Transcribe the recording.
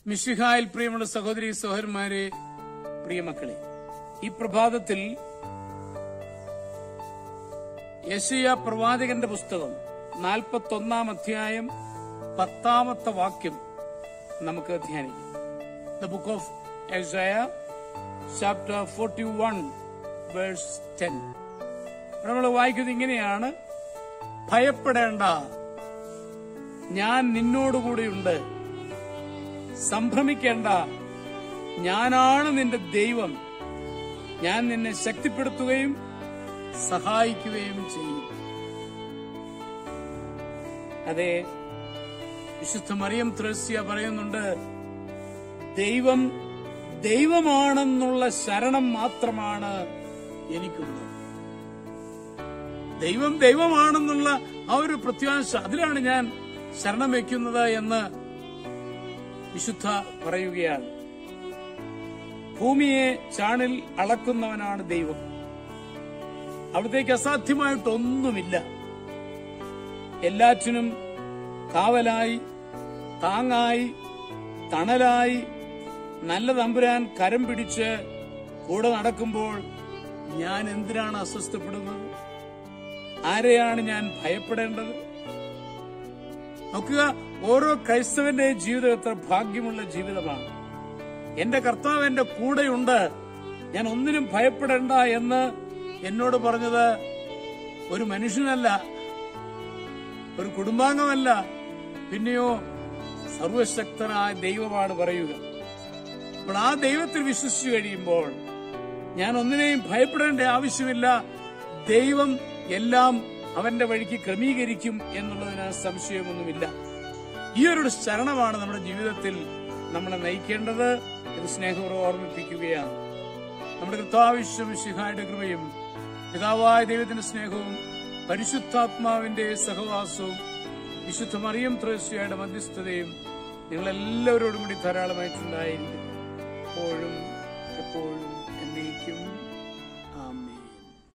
മിഷിഹായിൽ പ്രിയമുള്ള സഹോദരി സഹോദരന്മാരെ പ്രിയമക്കളെ ഈ പ്രഭാതത്തിൽ യശയ പ്രവാചകന്റെ പുസ്തകം നാൽപ്പത്തൊന്നാം അധ്യായം പത്താമത്തെ വാക്യം നമുക്ക് ധ്യാനിക്കാം the book of Isaiah chapter forty one verse ten നമ്മൾ വായിക്കുന്നത് ഇങ്ങനെയാണ് ഭയപ്പെടേണ്ട ഞാൻ നിന്നോടുകൂടിയുണ്ട് സംഭ്രമിക്കേണ്ട ഞാനാണ് നിന്റെ ദൈവം ഞാൻ നിന്നെ ശക്തിപ്പെടുത്തുകയും സഹായിക്കുകയും ചെയ്യും അതെ വിശുദ്ധ മറിയം ത്രസ്യ പറയുന്നുണ്ട് ദൈവം ദൈവമാണെന്നുള്ള ശരണം മാത്രമാണ് എനിക്കുള്ളത് ദൈവം ദൈവമാണെന്നുള്ള ആ ഒരു പ്രത്യാശ അതിലാണ് ഞാൻ ശരണം വയ്ക്കുന്നത് എന്ന് വിശുദ്ധ പറയുകയാണ് ഭൂമിയെ ചാണിൽ അളക്കുന്നവനാണ് ദൈവം അവിടത്തേക്ക് അസാധ്യമായിട്ടൊന്നുമില്ല എല്ലാറ്റിനും കാവലായി താങ്ങായി തണലായി നല്ല തമ്പുരാൻ കരം പിടിച്ച് കൂടെ നടക്കുമ്പോൾ ഞാൻ എന്തിനാണ് അസ്വസ്ഥപ്പെടുന്നത് ആരെയാണ് ഞാൻ ഭയപ്പെടേണ്ടത് നോക്കുക ഓരോ ക്രൈസ്തവന്റെ ജീവിതം എത്ര ഭാഗ്യമുള്ള ജീവിതമാണ് എന്റെ കർത്താവ് എന്റെ കൂടെയുണ്ട് ഞാൻ ഒന്നിനും ഭയപ്പെടേണ്ട എന്ന് എന്നോട് പറഞ്ഞത് ഒരു മനുഷ്യനല്ല ഒരു കുടുംബാംഗമല്ല പിന്നെയോ സർവശക്തനായ ദൈവമാണ് പറയുക അപ്പോൾ ആ ദൈവത്തിൽ വിശ്വസിച്ചു കഴിയുമ്പോൾ ഞാൻ ഒന്നിനെയും ഭയപ്പെടേണ്ട ആവശ്യമില്ല ദൈവം എല്ലാം അവന്റെ വഴിക്ക് ക്രമീകരിക്കും എന്നുള്ളതിന് സംശയമൊന്നുമില്ല ഈ ഒരു ശരണമാണ് നമ്മുടെ ജീവിതത്തിൽ നമ്മളെ നയിക്കേണ്ടത് എന്ന് സ്നേഹപൂർവ്വം ഓർമ്മിപ്പിക്കുകയാണ് നമ്മുടെ കർത്താവിശ്വം ശിഹായുടെ കൃപയും പിതാവായ ദൈവത്തിന്റെ സ്നേഹവും പരിശുദ്ധാത്മാവിന്റെ സഹവാസവും വിശുദ്ധ മറിയം ത്രേസ്യയുടെ മധ്യസ്ഥതയും നിങ്ങളെല്ലാവരോടും കൂടി ധാരാളമായിട്ടുണ്ടായിരിക്കും എപ്പോഴും എപ്പോഴും എന്നേക്കും